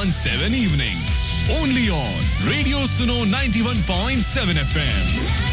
917 evenings. Only on Radio Suno 91.7 FM.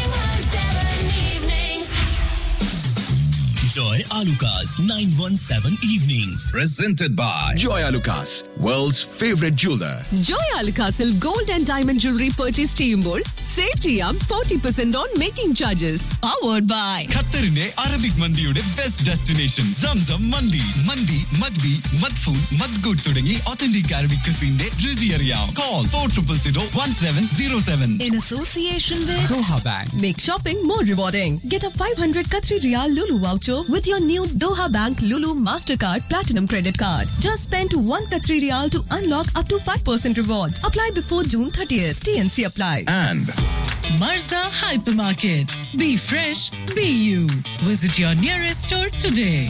Joy Alukas 917 Evenings. Presented by Joy Lucas, world's favorite jeweler. Joy അൽക്കാസിൽ gold and diamond jewellery purchase ചെയ്യുമ്പോൾ save ചെയ്യാം forty percent on making charges powered by ഖത്തറിന്റെ Arabic മന്തിയുടെ best destination Zamzam മന്തി മന്തി മദ്ബി മദ്ഫൂൻ മദ്ഗുഡ് തുടങ്ങി ഒത്തന്റിക് അറബിക് ക്രിസിന്റെ രുചി അറിയാം call four triple zero one seven zero seven In association with Doha bank Make shopping more rewarding. Get a 500 Qatari Riyal Lulu voucher with your new Doha Bank Lulu Mastercard Platinum Credit Card. Just spend 1 Qatari Riyal to unlock up to 5% rewards. Apply before June 30th. TNC apply. And Marza Hypermarket. Be fresh, be you. Visit your nearest store today.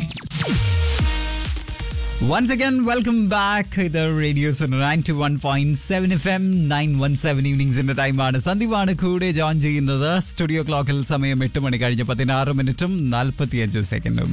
Once again, welcome back. ഇത് radio nine two one point seven F M nine one seven ഈവനിങ്സിന്റെ ടൈമാണ് സന്ദീപാണ് കൂടെ join ചെയ്യുന്നത് studio ക്ലോക്കിൽ സമയം എട്ട് മണി കഴിഞ്ഞ് പതിനാറ് മിനിറ്റും നാൽപ്പത്തിയഞ്ച് സെക്കൻഡും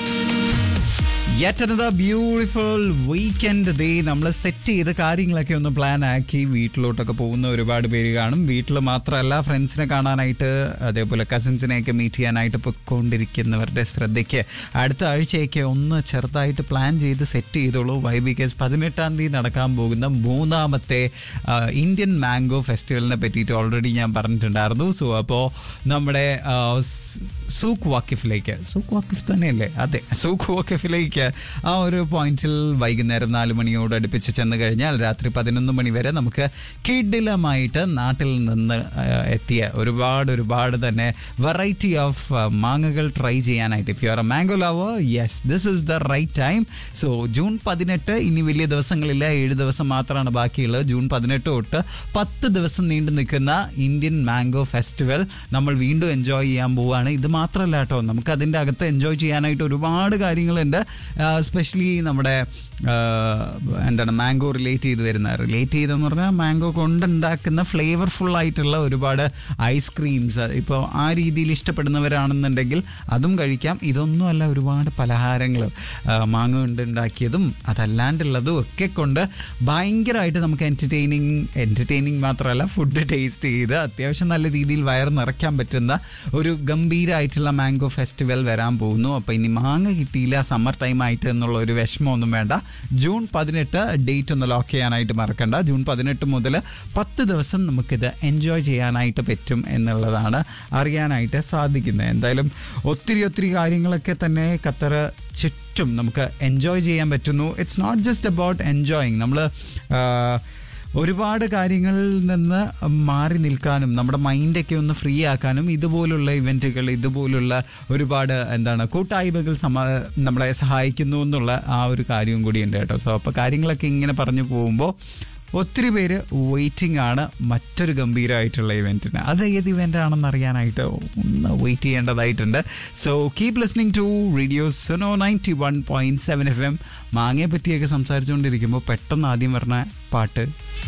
yet another beautiful weekend day നമ്മൾ സെറ്റ് ചെയ്ത കാര്യങ്ങളൊക്കെ ഒന്ന് പ്ലാൻ ആക്കി വീട്ടിലോട്ടൊക്കെ പോകുന്ന ഒരുപാട് പേര് കാണും വീട്ടിൽ മാത്രമല്ല ഫ്രണ്ട്സിനെ കാണാനായിട്ട് അതേപോലെ കസിൻസിനെയൊക്കെ മീറ്റ് ചെയ്യാനായിട്ട് പൊയ്ക്കൊണ്ടിരിക്കുന്നവരുടെ ശ്രദ്ധയ്ക്ക് അടുത്ത ആഴ്ചയൊക്കെ ഒന്ന് ചെറുതായിട്ട് പ്ലാൻ ചെയ്ത് സെറ്റ് ചെയ്തോളൂ വൈ ബിക്കോസ് പതിനെട്ടാം തീയതി നടക്കാൻ പോകുന്ന മൂന്നാമത്തെ ആ, ഇന്ത്യൻ മാംഗോ ഫെസ്റ്റിവലിനെ പറ്റിയിട്ട് ഓൾറെഡി ഞാൻ പറഞ്ഞിട്ടുണ്ടായിരുന്നു സോ അപ്പോൾ നമ്മുടെ ആ, സ്- സൂക്ക് വാക്കിഫിലേക്ക് സൂക്ക് വാക്കിഫ് തന്നെയല്ലേ അതെ സൂക്ക് വാക്കിഫിലേക്ക് ആ ഒരു പോയിന്റിൽ വൈകുന്നേരം നാല് മണിയോട് അടുപ്പിച്ച് ചെന്ന് കഴിഞ്ഞാൽ രാത്രി പതിനൊന്ന് മണി വരെ നമുക്ക് കിഡിലമായിട്ട് നാട്ടിൽ നിന്ന് ആ, എത്തിയ ഒരുപാട് ഒരുപാട് തന്നെ വെറൈറ്റി ഓഫ് മാങ്ങകൾ ട്രൈ ചെയ്യാനായിട്ട് if you are a mango lover yes this is the right time so June പതിനെട്ട് ഇനി വലിയ ദിവസങ്ങളില്ല ഏഴ് ദിവസം മാത്രമാണ് ബാക്കിയുള്ളത് ജൂൺ പതിനെട്ട് തൊട്ട് പത്ത് ദിവസം നീണ്ടു നിൽക്കുന്ന ഇന്ത്യൻ മാംഗോ ഫെസ്റ്റിവൽ നമ്മൾ വീണ്ടും എൻജോയ് ചെയ്യാൻ പോവുകയാണ് ഇത് മാത്രമല്ല കേട്ടോ നമുക്ക് അതിൻ്റെ അകത്ത് എൻജോയ് ചെയ്യാനായിട്ട് ഒരുപാട് കാര്യങ്ങളുണ്ട് സ്പെഷ്യലി നമ്മുടെ ആ, എന്താണ് മാംഗോ റിലേറ്റ് ചെയ്ത് വരുന്ന റിലേറ്റ് ചെയ്തെന്ന് പറഞ്ഞാൽ മാംഗോ കൊണ്ടുണ്ടാക്കുന്ന ഫ്ലേവർഫുൾ ആയിട്ടുള്ള ഒരുപാട് ഐസ്ക്രീംസ് ഇപ്പോൾ ആ രീതിയിൽ ഇഷ്ടപ്പെടുന്നവരാണെന്നുണ്ടെങ്കിൽ അതും കഴിക്കാം ഇതൊന്നുമല്ല ഒരുപാട് പലഹാരങ്ങൾ മാങ്ങ കൊണ്ട് ഉണ്ടാക്കിയതും അതല്ലാണ്ടുള്ളതും ഒക്കെ കൊണ്ട് ഭയങ്കരമായിട്ട് നമുക്ക് എൻ്റർടൈനിങ് എൻ്റർടൈനിങ് മാത്രമല്ല ഫുഡ് ടേസ്റ്റ് ചെയ്ത് അത്യാവശ്യം നല്ല രീതിയിൽ വയർ നിറയ്ക്കാൻ പറ്റുന്ന ഒരു ഗംഭീരമായിട്ടുള്ള മാംഗോ ഫെസ്റ്റിവൽ വരാൻ പോകുന്നു അപ്പോൾ ഇനി മാങ്ങ കിട്ടിയില്ല സമ്മർ ടൈം ആയിട്ട് എന്നുള്ള ഒരു വിഷമമൊന്നും വേണ്ട ജൂൺ പതിനെട്ട് ഡേറ്റ് ഒന്ന് ലോക്ക് ചെയ്യാനായിട്ട് മറക്കണ്ട ജൂൺ പതിനെട്ട് മുതൽ പത്ത് ദിവസം നമുക്കിത് എൻജോയ് ചെയ്യാനായിട്ട് പറ്റും എന്നുള്ളതാണ് അറിയാനായിട്ട് സാധിക്കുന്നത് എന്തായാലും ഒത്തിരി ഒത്തിരി കാര്യങ്ങളൊക്കെ തന്നെ ഖത്തർ ചുറ്റും നമുക്ക് എൻജോയ് ചെയ്യാൻ പറ്റുന്നു it's not just about enjoying നമ്മൾ ഒരുപാട് കാര്യങ്ങളിൽ നിന്ന് മാറി നിൽക്കാനും നമ്മുടെ മൈൻഡൊക്കെ ഒന്ന് ഫ്രീ ആക്കാനും ഇതുപോലുള്ള ഇവൻറ്റുകൾ ഇതുപോലുള്ള ഒരുപാട് എന്താണ് കൂട്ടായ്മകൾ സമ നമ്മളെ സഹായിക്കുന്നു എന്നുള്ള ആ ഒരു കാര്യവും കൂടിയുണ്ട് കേട്ടോ സോ അപ്പോൾ കാര്യങ്ങളൊക്കെ ഇങ്ങനെ പറഞ്ഞു പോകുമ്പോൾ ഒത്തിരി പേര് വെയിറ്റിംഗ് ആണ് മറ്റൊരു ഗംഭീരമായിട്ടുള്ള ഇവൻറ്റിന് അത് ഏത് ഇവൻ്റ് ആണെന്ന് അറിയാനായിട്ട് ഒന്ന് വെയിറ്റ് ചെയ്യേണ്ടതായിട്ടുണ്ട് so keep listening to radio Suno ninety one point seven F M മാങ്ങയെ പറ്റിയൊക്കെ സംസാരിച്ചുകൊണ്ടിരിക്കുമ്പോൾ പെട്ടെന്ന് ആദ്യം പറഞ്ഞ പാട്ട്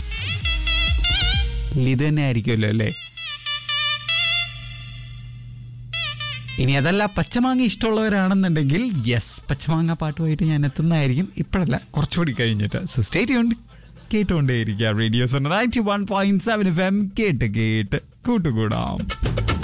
ഇത് തന്നെ ആയിരിക്കുമല്ലോ അല്ലേ ഇനി അതല്ല പച്ചമാങ്ങ ഇഷ്ടമുള്ളവരാണെന്നുണ്ടെങ്കിൽ യെസ് പച്ചമാങ്ങ പാട്ടുമായിട്ട് ഞാൻ എത്തുന്നതായിരിക്കും ഇപ്പോഴല്ല കുറച്ചുകൂടി കഴിഞ്ഞിട്ട് സോ സ്റ്റേറ്റ് ഉണ്ട് കേട്ടുകൊണ്ടേയിരിക്കുക radios ninety one point seven F M കേട്ട് കേട്ട് കൂട്ടുകൂടാം